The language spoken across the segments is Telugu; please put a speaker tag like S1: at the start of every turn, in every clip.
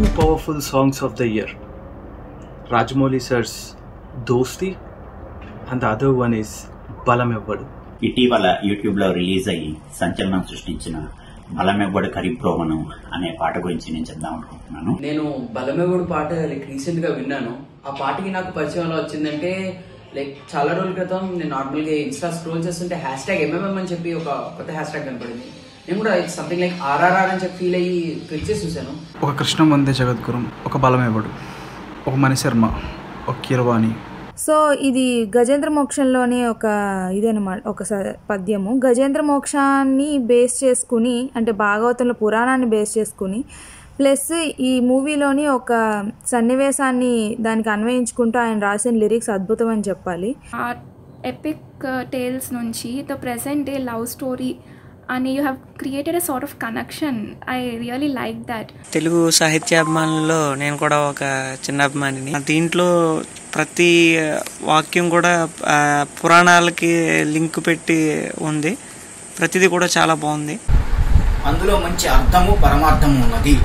S1: powerful songs of the year Rajamouli sir's Dosti, and the other one is Balamevadu.
S2: ఇటీవల యూట్యూబ్లో రిలీజ్ అయ్యి సంచలనం సృష్టించిన బలమెవ్వడు కరిప్రోవనం అనే పాట గురించి నేను చెప్దాం అనుకుంటున్నాను
S3: నేను బలమేవుడు పాట లైక్ రీసెంట్ గా విన్నాను ఆ పాటకి నాకు పరిచయం ఎలా వచ్చిందంటే లైక్ చాలా రోజుల క్రితం నేను నార్మల్ గా ఇన్స్టా స్క్రోల్ చేస్తుంటే హ్యాష్ ట్యాగ్ ఎంఎంఎం అని చెప్పి ఒక కొత్త హ్యాష్ ట్యాగ్ కనపడింది నేను కూడా సంథింగ్ లైక్ ఆర్ఆర్ఆర్ అని చెప్పి ఫీల్ అయ్యి క్లిక్ చేసి చూశాను
S4: ఒక కృష్ణ వందే జగద్గురం ఒక బలమేవుడు ఒక మణిశర్మ ఒక కీరవాణి
S5: సో ఇది గజేంద్ర మోక్షంలోని ఒక ఇదనమాట ఒక స- పద్యము గజేంద్ర మోక్షాన్ని బేస్ చేసుకుని అంటే భాగవతంలో పురాణాన్ని బేస్ చేసుకుని ప్లస్ ఈ మూవీలోని ఒక సన్నివేశాన్ని దానికి అన్వయించుకుంటూ ఆయన రాసిన లిరిక్స్ అద్భుతం అని చెప్పాలి
S6: ఆ ఎపిక్ టేల్స్ నుంచి the present day love story అని you have created a sort of connection I really like that
S7: Telugu సాహిత్యాభిమానుల్లో నేను కూడా ఒక చిన్న అభిమానిని దీంట్లో ప్రతి వాక్యం కూడా ఆ, పురాణాలకి లింక్ పెట్టి ఉంది ప్రతిదీ కూడా చాలా బాగుంది
S8: అందులో మంచి అర్థము పరమార్థము ఉన్నది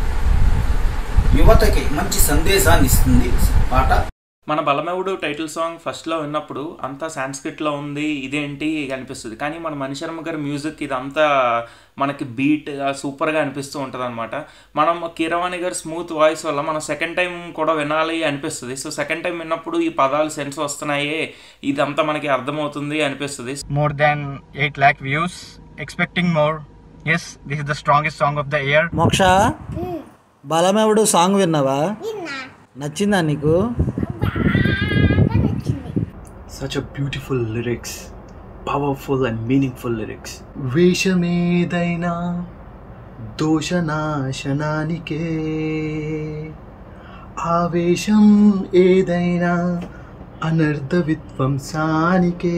S8: యువతకి మంచి సందేశాన్ని ఇస్తుంది పాట
S9: మన బలమవుడు టైటిల్ సాంగ్ ఫస్ట్లో విన్నప్పుడు అంతా సాంస్క్రిట్లో ఉంది ఇదేంటి అనిపిస్తుంది కానీ మన మణిశర్మ గారి మ్యూజిక్ ఇదంతా మనకి బీట్ సూపర్గా అనిపిస్తూ ఉంటుంది అనమాట మనం కీరవాణి గారి స్మూత్ వాయిస్ వల్ల మనం సెకండ్ టైం కూడా వినాలి అనిపిస్తుంది సో సెకండ్ టైం విన్నప్పుడు ఈ పదాలు సెన్స్ వస్తున్నాయే ఇదంతా మనకి అర్థమవుతుంది అనిపిస్తుంది
S10: more than 8 lakh views expecting more yes this is the strongest song of the year
S11: మోక్ష బలమెవడు సాంగ్ విన్నావా నచ్చిందా నీకు
S1: Such a beautiful lyrics, powerful and meaningful lyrics. వేషమేదైనా దోషనాశనానికే ఆవేశం ఏదైనా అనర్ధ విధ్వంసానికే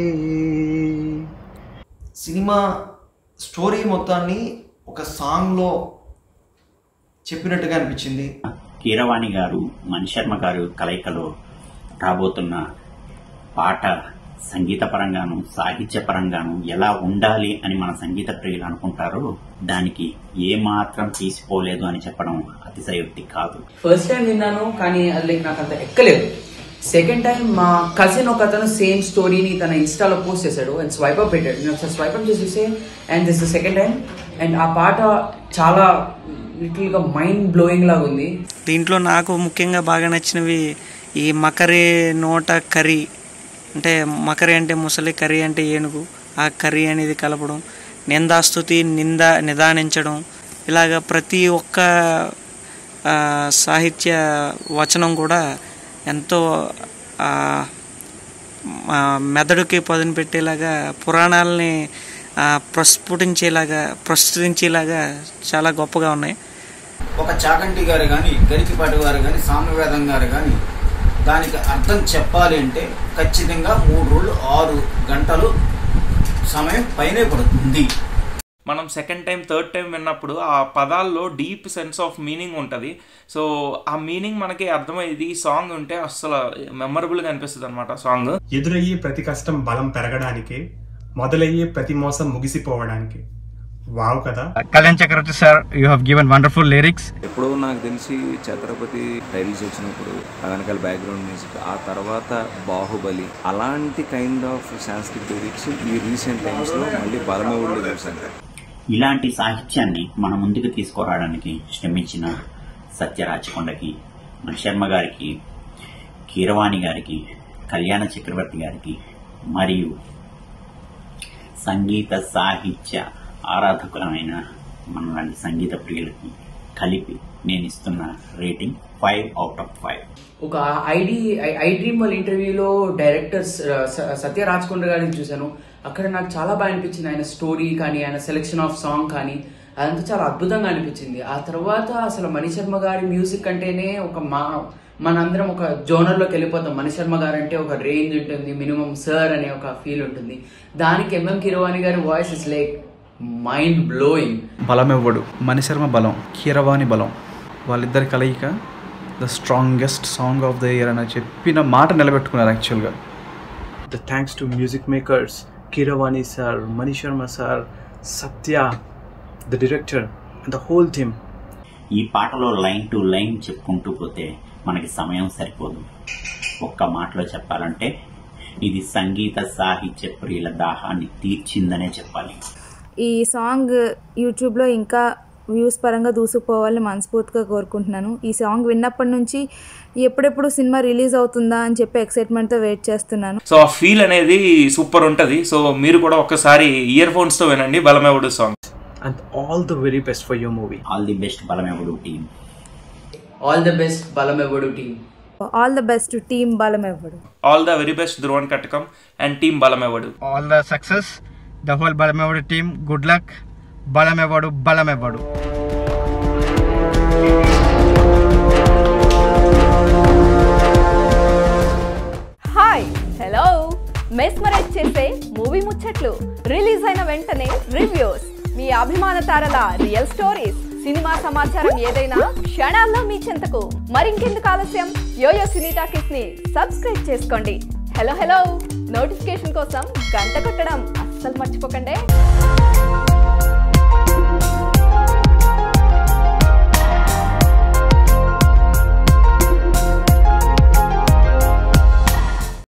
S12: సినిమా స్టోరీ మొత్తాన్ని ఒక సాంగ్లో చెప్పినట్టుగా అనిపించింది
S2: కీరవాణి గారు మణిశర్మ గారు కలయికలో రాబోతున్న పాట సంగీతపరంగాను సాహిత్యపరంగాను ఎలా ఉండాలి అని మన సంగీత ప్రియులు అనుకుంటారో దానికి ఏ మాత్రం తీసిపోలేదు అని చెప్పడం అతిశయోక్తి కాదు
S3: ఫస్ట్ టైం విన్నాను కానీ అది లైక్ నాకు అంత ఎక్కలేదు సెకండ్ టైం మా కజిన్ ఒక అతను సేమ్ స్టోరీని తన ఇన్స్టాలో పోస్ట్ చేశాడు అండ్ స్వైప్ అప్ పెట్టాడు నేను ఒకసారి స్వైప్ అప్ చేసి చూస్తే and this the second time and ఆ పాట చాలా లిటిల్ గా మైండ్ బ్లోయింగ్ లాగా ఉంది
S7: దీంట్లో నాకు ముఖ్యంగా బాగా నచ్చినవి ఈ మకరి నోట కర్రీ అంటే మకరి అంటే ముసలి కర్రీ అంటే ఏనుగు ఆ కర్రీ అనేది కలపడం నిందాస్తుతి నింద నిదానించడం ఇలాగ ప్రతి ఒక్క ఆ, సాహిత్య వచనం కూడా ఎంతో ఆ, ఆ, మెదడుకి పదును పెట్టేలాగా పురాణాలని ఆ, ప్రస్ఫుటించేలాగా ప్రస్తుతించేలాగా చాలా గొప్పగా ఉన్నాయి
S8: ఒక చాకంటి గారు కానీ గరికిపాటి గారు కానీ సామవేదం గారు కానీ దానికి అర్థం చెప్పాలి అంటే ఖచ్చితంగా మూడు రోజులు ఆరు గంటలు సమయం పైనే పడుతుంది
S9: మనం సెకండ్ టైం థర్డ్ టైం విన్నప్పుడు ఆ పదాల్లో డీప్ సెన్స్ ఆఫ్ మీనింగ్ ఉంటుంది సో ఆ మీనింగ్ మనకి అర్థమయ్యేది ఈ సాంగ్ ఉంటే అస్సలు మెమరబుల్గా అనిపిస్తుంది అనమాట సాంగ్
S13: ఎదురయ్యే ప్రతి కష్టం బలం పెరగడానికి మొదలయ్యే ప్రతి మోసం ముగిసిపోవడానికి వావ్ కదా
S10: kalyan chakravarti sir you have given wonderful lyrics
S14: ఎప్పుడో నాకు తెలిసి ఛత్రపతి టైల్స్ వచ్చినప్పుడు ఆ వెనకాల బ్యాక్గ్రౌండ్ మ్యూజిక్ ఆ తర్వాత బాహుబలి అలాంటి కైండ్ ఆఫ్ సాంస్క్రిట్ లిరిక్స్ ఈ రీసెంట్ టైమ్స్లో మళ్ళీ బలమవుళ్ళు చూసాను
S2: ఇలాంటి సాహిత్యాన్ని మన ముందుకు తీసుకురావడానికి శ్రమించిన సత్యరాజ్ కొండకి మన శర్మ గారికి కీరవాణి గారికి కళ్యాణ చక్రవర్తి గారికి మరియు సంగీత సాహిత్య ఆరాధకులమైన మనలాంటి సంగీత ప్రియులకి కలిపి నేను ఇస్తున్న rating five out of five
S3: ఒక ఐడి ఐ డ్రీమ్ వాళ్ళ ఇంటర్వ్యూలో డైరెక్టర్ సత్య రాజ్కొండ గారిని చూశాను అక్కడ నాకు చాలా బాగా అనిపించింది ఆయన స్టోరీ కానీ ఆయన సెలెక్షన్ ఆఫ్ సాంగ్ కానీ అదంతా చాలా అద్భుతంగా అనిపించింది ఆ తర్వాత అసలు మణిశర్మ గారి మ్యూజిక్ అంటేనే ఒక మా మనందరం ఒక జోనర్లోకి వెళ్ళిపోతాం మణిశర్మ గారు అంటే ఒక రేంజ్ ఉంటుంది మినిమం సర్ అనే ఒక ఫీల్ ఉంటుంది దానికి ఎంఎం కిరవాణి గారి voice is like mind blowing
S4: Balamevvadu Mani Sharma బలం కీరవాణి బలం వాళ్ళిద్దరి కలయిక the strongest song of the year అని చెప్పిన మాట నిలబెట్టుకున్నారు యాక్చువల్గా
S1: The thanks to music makers Kiravani sir, Mani Sharma sir, Satya, the director, and the whole team.
S2: ఈ పాటలో లైన్ టు లైన్ చెప్పుకుంటూ పోతే మనకి సమయం సరిపోదు ఒక్క మాటలో చెప్పాలంటే ఇది సంగీత సాహిత్య ప్రియుల దాహాన్ని తీర్చిందనే చెప్పాలి
S5: ఈ సాంగ్ యూట్యూబ్లో ఇంకా వ్యూస్ పరంగా దూసుకుపోవాలని మనస్ఫూర్తిగా కోరుకుంటున్నాను ఈ సాంగ్ విన్నప్పటి నుంచి ఎప్పుడెప్పుడు సినిమా రిలీజ్ అవుతుందా అని చెప్పి ఎక్సైట్మెంట్తో వెయిట్ చేస్తున్నాను
S9: సో ఆ ఫీల్ అనేది సూపర్ ఉంటుంది సో మీరు కూడా ఒక్కసారి ఇయర్ ఫోన్స్తో వినండి Balamevadu song
S1: and all the very best for your movie
S2: all the best Balamevadu team
S3: all the best Balamevadu team
S5: all the best team బలం ఇవ్వడు
S9: all the very best Dhruvan Kattakam and team Balamevadu
S10: all the success the whole Balamevadu team good luck Balamevadu Balamevadu
S15: hi hello mesmerize చేసే మూవీ ముచ్చట్లు రిలీజ్ అయిన వెంటనే రివ్యూస్ మీ అభిమాన తారల రియల్ స్టోరీస్ సినిమా సమాచారం ఏదైనా క్షణాల్లో మీ చెంతకు మరింకెందుకు ఆలస్యం యోయో సినీ టాకీస్ ని సబ్స్క్రైబ్ చేసుకోండి హలో హలో నోటిఫికేషన్ కోసం గంట కొట్టడం అస్సలు మర్చిపోకండి